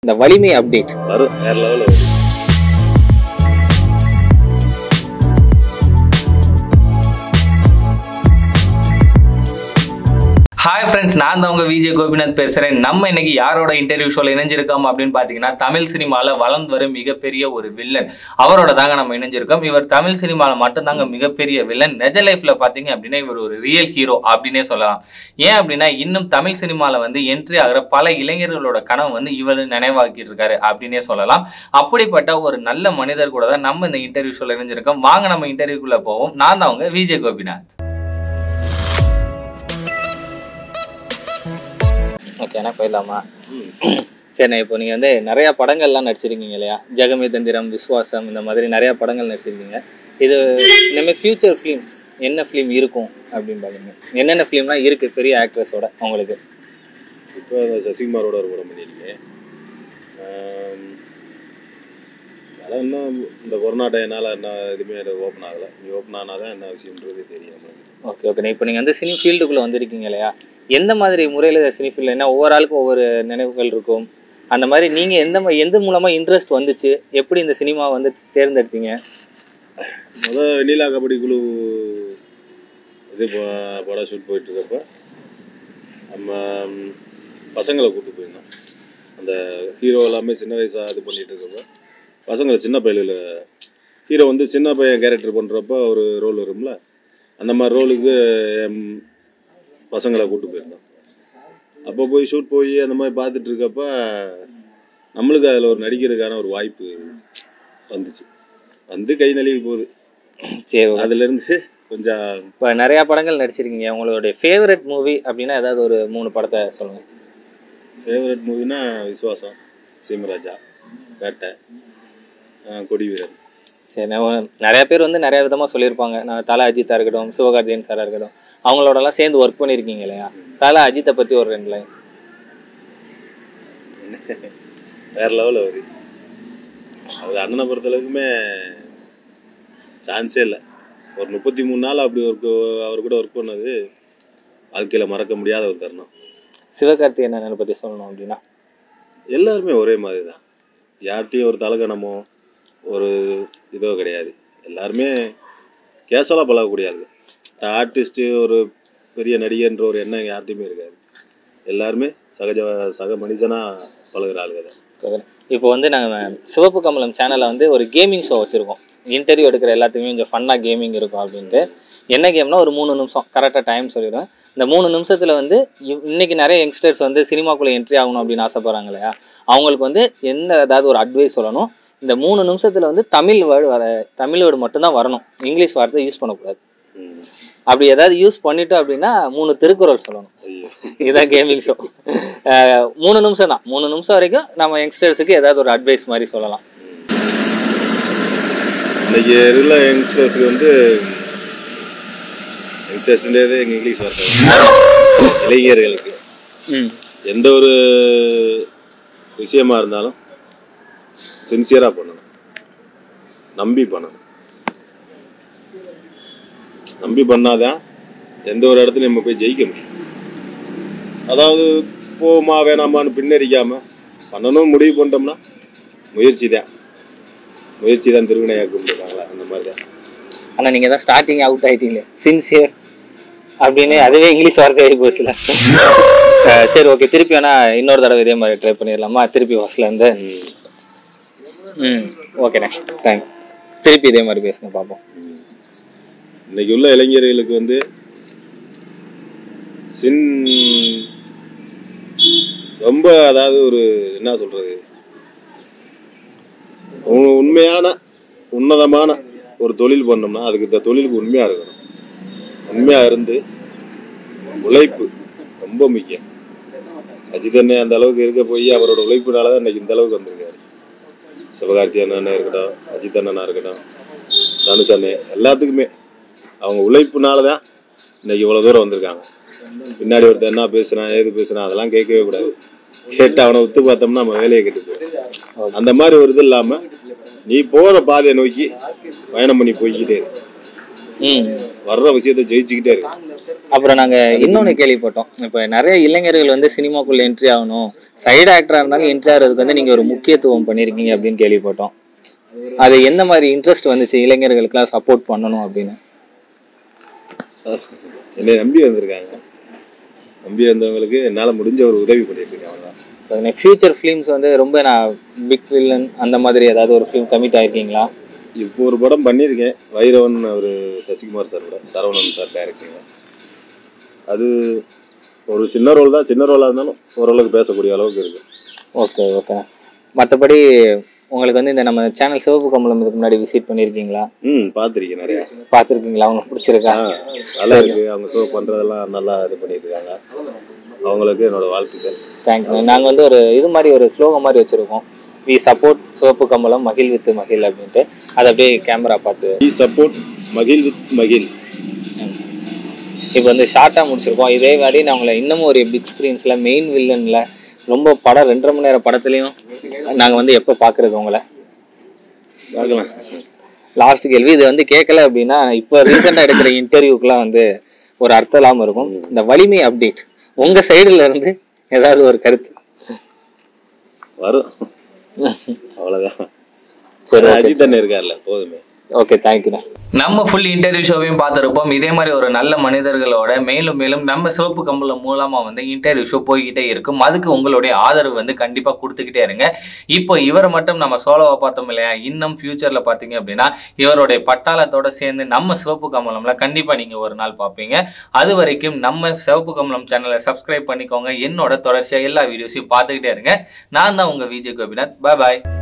இந்த வலிமை அப்டேட் வரும் வேற லெவலில் வரும் ஹாய் ஃப்ரெண்ட்ஸ் நான் தான் உங்க விஜய் கோபிநாத் பேசுறேன் நம்ம இன்னைக்கு யாரோட இன்டர்வியூ ஷோல இணைஞ்சிருக்கோம் அப்படின்னு பாத்தீங்கன்னா தமிழ் சினிமால வளர்ந்து வரும் மிகப்பெரிய ஒரு வில்லன் அவரோட தாங்க நம்ம இணைஞ்சிருக்கோம் இவர் தமிழ் சினிமால மட்டும்தாங்க மிகப்பெரிய வில்லன் நிஜ லைஃப்ல பாத்தீங்க அப்படின்னா இவர் ஒரு ரியல் ஹீரோ அப்படின்னே சொல்லலாம் ஏன் அப்படின்னா இன்னும் தமிழ் சினிமால வந்து என்ட்ரி ஆகிற பல இளைஞர்களோட கனவு வந்து இவர் நினைவாக்கிட்டு இருக்காரு அப்படின்னே சொல்லலாம் அப்படிப்பட்ட ஒரு நல்ல மனிதர் கூட தான் நம்ம இந்த இன்டர்வியூ ஷோல இணைஞ்சிருக்கோம் வாங்க நம்ம இன்டர்வியூக்குள்ள போவோம் நான் தான் உங்க விஜய் கோபிநாத் ஓகேண்ணா போயிடலாமா சரிண்ணா இப்போ நீங்கள் வந்து நிறையா படங்கள்லாம் நடிச்சிருக்கீங்க இல்லையா ஜெகமே தந்திரம் விஸ்வாசம் இந்த மாதிரி நிறையா படங்கள் நடிச்சிருக்கீங்க இது இனிமேல் ஃபியூச்சர் ஃபிலிம்ஸ் என்ன ஃபிலிம் இருக்கும் அப்படின்னு பாருங்க என்னென்ன ஃபிலிம்லாம் இருக்குது பெரிய ஆக்ட்ரஸோட உங்களுக்கு இப்போ அந்த சசிகுமாரோட ஒரு படம் பண்ணியிருக்கேன் ஆம், அதான் இன்னும் இந்த கொரோனா டைம்னால என்ன எதுவுமே ஓப்பன் ஆகலை நீ ஓப்பன் ஆனால் தான் என்ன விஷயம்ன்றது தெரியும் நம்மளுக்கு ஓகே ஓகே இப்போ நீங்கள் வந்து சினி ஃபீல்டுக்குள்ளே வந்திருக்கீங்க இல்லையா எந்த மாதிரி முறையில் சினி ஃபீல்டு ஏன்னா ஒவ்வொரு ஆளுக்கும் ஒவ்வொரு நினைவுகள் இருக்கும் அந்த மாதிரி நீங்கள் எந்த மா- எந்த மூலமாக இன்ட்ரெஸ்ட் வந்துச்சு எப்படி இந்த சினிமா வந்து தேர்ந்தெடுத்தீங்க முத வெண்ணிலா கபடி குழு இது ப- படம் ஷூட் போயிட்டு இருக்கப்ப நம்ம ம், பசங்களை கூப்பிட்டு போயிருந்தோம் அந்த ஹீரோ எல்லாமே சின்ன வயசாக இது பண்ணிட்டு இருக்கப்ப பசங்களை சின்ன பையலில் ஹீரோ வந்து சின்ன பையன் கேரக்டர் பண்ணுறப்ப ஒரு ரோல் வரும்ல அந்த மாதிரி ரோலுக்கு ம், பசங்களை கூப்பிட்டு போயிருந்தோம் அப்போ போய் ஷூட் போய் அந்த மாதிரி பார்த்துட்டு இருக்கப்ப நம்மளுக்கு அதில் ஒரு நடிக்கிறதுக்கான ஒரு வாய்ப்பு வந்துச்சு வந்து கை நழுவி போகுது சரி okay. அதுல இருந்து கொஞ்சம் இப்போ நிறையா படங்கள் நடிச்சிருக்கீங்க உங்களுடைய ஃபேவரட் மூவி அப்படின்னா ஏதாவது ஒரு மூணு படத்தை சொல்லுங்கள் ஃபேவரட் மூவினா விஸ்வாசம் சீமராஜா வேட்டை ஆஹ் கொடி வீரன் சரி நான் நிறைய பேர் வந்து நிறைய விதமாக சொல்லியிருப்பாங்க நான் தலை அஜித்தா இருக்கட்டும் சிவகார்த்திகேயன் சாரா இருக்கட்டும் அவங்களோடலாம் சேர்ந்து ஒர்க் பண்ணியிருக்கீங்க இல்லையா தலை அஜித்தை பற்றி ஒரு ரெண்டு லைன் வேற லெவலில் வருது அது அண்ணனை பொறுத்தளவுக்குமே சான்ஸே இல்லை ஒரு முப்பத்தி மூணு நாள் அப்படி ஒர்க் அவர் கூட ஒர்க் பண்ணது வாழ்க்கையில் மறக்க முடியாத ஒரு தருணம் சிவகார்த்திகேயன் அண்ணனை பற்றி சொல்லணும் அப்படின்னா எல்லாருமே ஒரே மாதிரி தான் யார்கிட்டையும் ஒரு தலகணமோ ஒரு இதோ கிடையாது எல்லாருமே கேஷுவலாக பழகக்கூடிய ஆளுங்க ஆர்டிஸ்ட்டு ஒரு பெரிய நடிகர்ன்ற ஒரு எண்ணம் யார்கிட்டையுமே இருக்காது எல்லாருமே சகஜ சக மனுஷனாக பழகுற ஆளுங்க தான் இப்போ வந்து நாங்கள் சிவப்பு கமலம் சேனலில் வந்து ஒரு கேமிங் ஷோ வச்சுருக்கோம் இன்டர்வியூ எடுக்கிற எல்லாத்துக்குமே கொஞ்சம் ஃபன்னாக கேமிங் இருக்கும் அப்படின்ட்டு என்ன கேம்னா ஒரு மூணு நிமிஷம் கரெக்டாக டைம் சொல்லிடுவேன் இந்த மூணு நிமிஷத்தில் வந்து இவ்- இன்னைக்கு நிறைய யங்ஸ்டர்ஸ் வந்து சினிமாக்குள்ளே என்ட்ரி ஆகணும் அப்படின்னு ஆசைப்படுறாங்க இல்லையா அவங்களுக்கு வந்து எந்த ஏதாவது ஒரு அட்வைஸ் சொல்லணும் இந்த மூணு நிமிஷத்தில் வந்து தமிழ் வேர்டு வர தமிழ் வேர்டு மட்டும்தான் வரணும் இங்கிலீஷ் வார்த்தை யூஸ் பண்ணக்கூடாது ம். அப்படி ஏதாவது யூஸ் பண்ணிட்டோம் அப்படின்னா மூணு திருக்குறள் சொல்லணும் ஐயோ இதுதான் கேமிங் ஷோ மூணு நிமிஷம் தான் மூணு நிமிஷம் வரைக்கும் நம்ம யங்ஸ்டர்ஸுக்கு ஏதாவது ஒரு அட்வைஸ் மாதிரி சொல்லலாம் இன்னைக்கு இருக்கிற யங்ஸ்டர்ஸ்க்கு வந்து யங்ஸ்டர்ஸ்ன்றது எங்கள் இங்கிலீஷ் வார்த்தை இளைஞர்களுக்கு ம் எந்த ஒரு விஷயமா இருந்தாலும் சின்சியராக பண்ணணும் நம்பி பண்ணணும் நம்பி பண்ணாதான் எந்த ஒரு இடத்துலையும் நம்ம போய் ஜெயிக்க முடியும் அதாவது போமா வேணாமான்னு பின்னடிக்காம பண்ணணும் முடிவு பண்ணிட்டோம்னா முயற்சி தான் முயற்சி தான் திருவினையாக்கும் இருக்காங்களா அந்த மாதிரி தான் ஆனால் நீங்கள் தான் ஸ்டார்டிங் அவுட் ஆயிட்டீங்க சின்சியர் அப்படின்னு அதுவே இங்கிலீஷ் வார்த்தை ஆகி போச்சுல அஹ் சரி ஓகே திருப்பி வேணா இன்னொரு தடவை இதே மாதிரி ட்ரை பண்ணிடலாமா திருப்பி ஃபர்ஸ்ட்ல இருந்து ம் ஓகேண்ணே தேங்க் திருப்பி இதே மாதிரி பேசுங்க பார்ப்போம் ம். இன்னைக்கு உள்ள இளைஞர்களுக்கு வந்து சின் ரொம்ப அதாவது ஒரு என்ன சொல்றது உ- உண்மையான உன்னதமான ஒரு தொழில் பண்ணோம்னா அதுக்கு இந்த தொழிலுக்கு உண்மையா இருக்கணும் உண்மையா இருந்து உழைப்பு ரொம்ப முக்கியம் அஜித் அண்ணன் அந்த அளவுக்கு இருக்க போய் அவரோட உழைப்புனால தான் இன்னைக்கு இந்த அளவுக்கு வந்திருக்காரு சிவகார்த்தி அண்ணனா இருக்கட்டும் அஜித் அண்ணனா இருக்கட்டும் தனுஷ் அண்ணன் எல்லாத்துக்குமே அவங்க உழைப்புனால தான் இன்னைக்கு இவ்வளோ தூரம் வந்திருக்காங்க பின்னாடி ஒருத்தன் என்ன பேசுறான் ஏது பேசுறான் அதெல்லாம் கேட்கவே கூடாது கேட்டு அவனை ஒத்து பார்த்தோம்னா நம்ம வேலையை கெட்டு போயிடும் அந்த மாதிரி ஒரு இது இல்லாம நீ போற பாதையை நோக்கி பயணம் பண்ணி போய்க்கிட்டே இரு ம் வர்ற விஷயத்தை ஜெயிச்சுக்கிட்டே இருக்கு அப்புறம் நாங்க இன்னொன்னு கேள்விப்பட்டோம் இப்போ நிறைய இளைஞர்கள் வந்து சினிமாக்குள்ள என்ட்ரி ஆகணும் சைடு ஆக்டரா இருந்தாலும் என்ட்ரி ஆகிறதுக்கு வந்து நீங்க ஒரு முக்கியத்துவம் பண்ணிருக்கீங்க அப்படின்னு கேள்விப்பட்டோம் அது எந்த மாதிரி இன்ட்ரெஸ்ட் வந்துச்சு இளைஞர்களுக்கெல்லாம் சப்போர்ட் பண்ணணும் அப்படின்னு என்னை நம்பி வந்திருக்காங்க நம்பி வந்தவங்களுக்கு என்னால் முடிஞ்ச ஒரு உதவி பண்ணிட்டு இருக்கேன் அவ்வளவுதான். ஃபியூச்சர் ஃபிலிம்ஸ் வந்து ரொம்ப நான் பிக் வில்லன் அந்த மாதிரி ஏதாவது ஒரு ஃபிலிம் கமிட் ஆயிருக்கீங்களா இப்போ ஒரு படம் பண்ணியிருக்கேன் வைரவன் அவர் சசிகுமார் சார் கூட சரவணன் சார் டைரக்ஷனில் அது ஒரு சின்ன ரோல் தான் சின்ன ரோலாக இருந்தாலும் ஓரளவுக்கு பேசக்கூடிய அளவுக்கு இருக்கு ஓகே ஓகே மற்றபடி உங்களுக்கு வந்து இந்த நம்ம சேனல் சிவப்பு கம்பளம் இதுக்கு முன்னாடி விசிட் பண்ணியிருக்கீங்களா ம் பார்த்துருக்கேன் நிறையா பார்த்துருக்கீங்களா உங்களுக்கு பிடிச்சிருக்கா ஆ, நல்லா இருக்கு அவங்க ஷோ பண்றதெல்லாம் நல்லா இது பண்ணிட்டு இருக்காங்க அவங்களுக்கு என்னோட வாழ்த்துக்கள் தேங்க்ஸ் நாங்கள் வந்து ஒரு இது மாதிரி ஒரு ஸ்லோகம் மாதிரி வச்சுருக்கோம் வி சப்போர்ட் சிவப்பு கம்பளம் மகிழ் வித் மகிழ் அப்படின்ட்டு அதை அப்படியே கேமரா பார்த்து ஈ சப்போர்ட் மகிழ் வித் மகிழ் இப்போ வந்து ஷார்ட்டாக முடிச்சிருக்கோம் இதே மாதிரி நான் உங்களை இன்னமும் ஒரு பிக் ஸ்க்ரீன்ஸில் மெயின் வில்லனில் ரொம்ப படம் ரெண்டரை மணி நேரம் படத்துலையும் நாங்கள் வந்து எப்போ பார்க்குறது உங்களை பார்க்கலாம் லாஸ்ட் கேள்வி இது வந்து கேட்கல அப்படின்னா இப்போ ரீசெண்டாக எடுக்கிற இன்டர்வியூக்கெலாம் வந்து ஒரு அர்த்தம் இல்லாமல் இருக்கும் இந்த வலிமை அப்டேட் உங்கள் சைடுல இருந்து ஏதாவது ஒரு கருத்து வரும் அவ்வளவுதான் சரி ஓகே அஜித் அண்ணன் இருக்கார்ல போதுமே ஓகே தேங்க்யூண்ணா நம்ம ஃபுல் இன்டர்வியூ ஷோவையும் பார்த்துருப்போம் இதே மாதிரி ஒரு நல்ல மனிதர்களோட மேலும் மேலும் நம்ம சிவப்பு கம்பளம் மூலமா வந்து இன்டர்வியூ ஷோ போய்கிட்டே இருக்கும் அதுக்கு உங்களுடைய ஆதரவு வந்து கண்டிப்பா கொடுத்துக்கிட்டே இருங்க இப்போ இவரை மட்டும் நம்ம சோலோவை பார்த்தோம் இல்லையா இன்னும் ஃபியூச்சர்ல பார்த்தீங்க அப்படின்னா இவருடைய பட்டாளத்தோட சேர்ந்து நம்ம சிவப்பு கம்பளம்ல கண்டிப்பா நீங்க ஒரு நாள் பார்ப்பீங்க அது வரைக்கும் நம்ம சிவப்பு கம்பளம் சேனலை சப்ஸ்கிரைப் பண்ணிக்கோங்க என்னோட தொடர்ச்சியா எல்லா வீடியோஸையும் பார்த்துக்கிட்டே இருங்க நான் தான் உங்க விஜய் கோபிநாத் பாய் பாய்